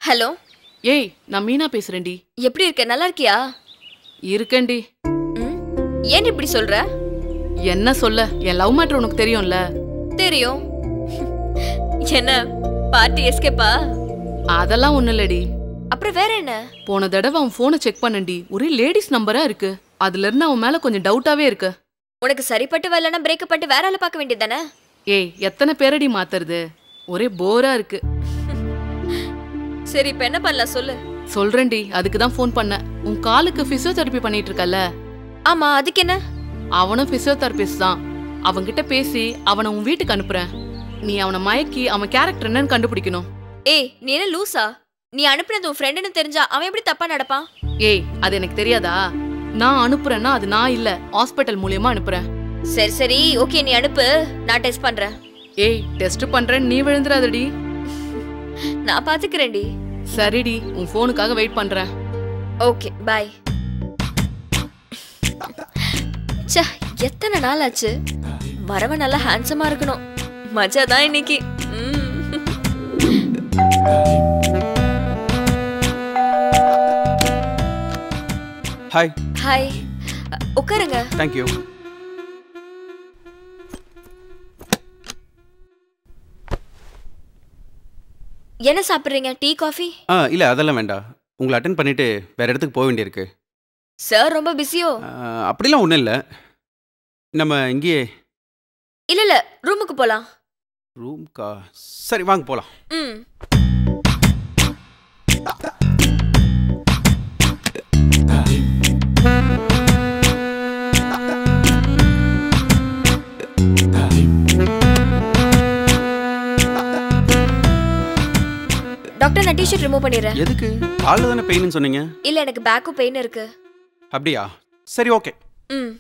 Hello ஏய் நான் மீனா பேசுறேன்டி எப்படி இருக்க நல்லா இருக்கியா இருக்கேன்டி ம் ஏன் இப்படி சொல்ற என்ன சொல்ல என் லவ் மேட்ரு உனக்கு தெரியும்ல தெரியும் என்ன பார்ட்டி எஸ்கேப்பா அதெல்லாம் ஒண்ணும் இல்லடி அப்புறம் வேற என்ன போன தடவை அவன் போனை செக் பண்ணண்டி ஒரே லேடிஸ் நம்பரா இருக்கு அதுல இருந்து அவன் மேல கொஞ்சம் டவுட்டாவே இருக்கு உனக்கு சரிப்பட்டு வரலன்னா பிரேக்கப் பண்ணிட்டு வேற ஆளை பார்க்க வேண்டியதானே ஏய் எத்தனை பேரடி மாத்துறது ஒரே போரா இருக்கு சரி இப்ப என்ன பண்ணலாம் சொல்லு சொல்றேன்டி அதுக்கு தான் ஃபோன் பண்ணேன் உன் காலுக்கு பிசியோதெரப்பி பண்ணிட்டு இருக்கல்ல ஆமா அதுக்கு என்ன அவனும் பிசியோதெரபிஸ்ட் தான் அவன்கிட்ட பேசி அவனை உன் வீட்டுக்கு அனுப்புறேன் நீ அவனை மயக்கி அவன் கேரக்டர் என்னன்னு கண்டுபிடிக்கணும் ஏய் நீ என்ன லூசா நீ அனுப்புனது உன் ஃப்ரெண்டுன்னு தெரிஞ்சா அவன் எப்படி தப்பா நடப்பான் ஏய் அது எனக்கு தெரியாதா நான் அனுப்புறேன்னா அது நான் இல்ல ஹாஸ்பிட்டல் மூலியமா அனுப்புறேன் சரி சரி ஓகே நீ அனுப்பு நான் டெஸ்ட் பண்றேன் ஏய் டெஸ்ட் பண்றேன்னு நீ விழுந்துடாதடி நான் பாத்துக்கிறேன்டி சரிடி உன் ஃபோனுக்காக வெயிட் பண்றேன் ஓகே பாய் ச்சே எத்தனை நாள் ஆச்சு வரவன் நல்லா ஹேண்ட்ஸமா இருக்கணும் மஜா தான் இன்னைக்கு ம். ஹாய் ஹாய் அ, உட்காருங்க தேங்க்யூ என்ன சாப்பிடுறீங்க டீ காஃபி ஆ இல்லை அதெல்லாம் வேண்டாம் உங்களை அட்டன் பண்ணிவிட்டு வேறு இடத்துக்கு போக வேண்டியிருக்கு சார் ரொம்ப பிஸியோ ஆ, அப்படிலாம் ஒன்றும் இல்லை நம்ம இங்கேயே இல்ல இல்ல ரூமுக்கு போலாம் ரூம்க்கா சரி வாங்க போகலாம் ம் டாக்டர் நான் டிஷர்ட் ரிமூவ் பண்ணிடுறேன் எதுக்கு காலில் தானே பெயின்னு சொன்னீங்க இல்ல எனக்கு பேக்கும் பெயின் இருக்கு அப்படியா சரி ஓகே ம்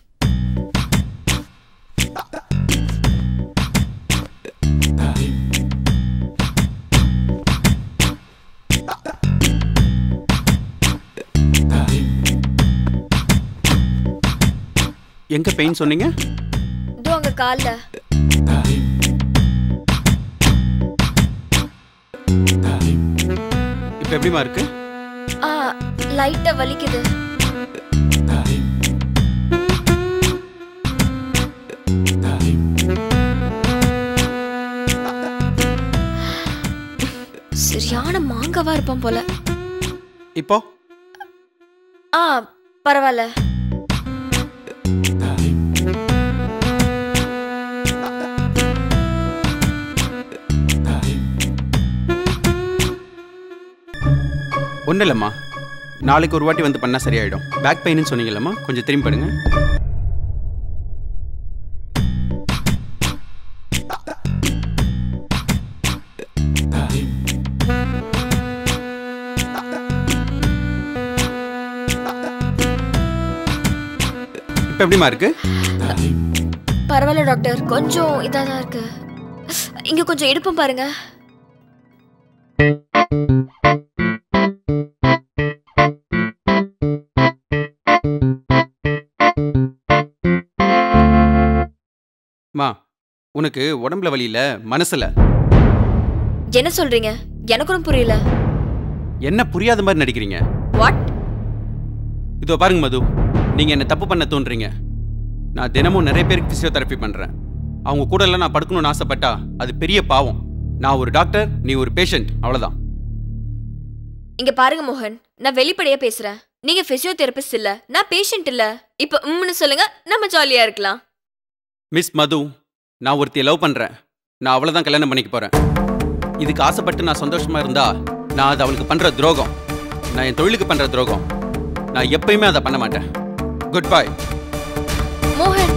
எங்கே பெயின் சொன்னீங்க இதோ அங்க கால்ல இப்போ எப்படிமா இருக்கு ஆ லைட்டா வலிக்குது சரியான மாங்கவா இருப்பான் போல இப்போ ஆ பரவாயில்ல ஒன்றும் இல்லைம்மா நாளைக்கு ஒரு வாட்டி வந்து பண்ணால் சரியாயிடும் பேக் பெயின்னு சொன்னீங்கல்லம்மா கொஞ்சம் திரும்பி படுங்க இப்போ எப்படிம்மா இருக்கு பரவாயில்ல டாக்டர் கொஞ்சம் இதா தான் இருக்கு இங்க கொஞ்சம் இடுப்பும் பாருங்க மா உனக்கு உடம்புல வலி இல்ல மனசுல என்ன சொல்றீங்க எனக்கும் புரியல என்ன புரியாத மாதிரி நடிக்கிறீங்க வாட் இதோ பாருங்க மது நீங்க என்ன தப்பு பண்ண தோன்றீங்க நான் தினமும் நிறைய பேருக்கு பிசியோதெரப்பி பண்றேன் அவங்க கூட எல்லாம் நான் படுக்கணும்னு ஆசைப்பட்டா அது பெரிய பாவம் நான் ஒரு டாக்டர் நீ ஒரு பேஷண்ட் அவ்வளவுதான் இங்க பாருங்க மோகன் நான் வெளிப்படையா பேசுறேன் நீங்க பிசியோதெரபிஸ்ட் இல்ல நான் பேஷண்ட் இல்ல இப்ப உம்னு சொல்லுங்க நம்ம ஜாலியா இருக்கலாம் மிஸ் மது நான் ஒருத்திய லவ் பண்றேன் நான் அவளை தான் கல்யாணம் பண்ணிக்க போறேன் இதுக்கு ஆசைப்பட்டு நான் சந்தோஷமா இருந்தா நான் அது அவளுக்கு பண்ற துரோகம் நான் என் தொழிலுக்கு பண்ற துரோகம் நான் எப்பயுமே அதை பண்ண மாட்டேன் குட் பை மோகன்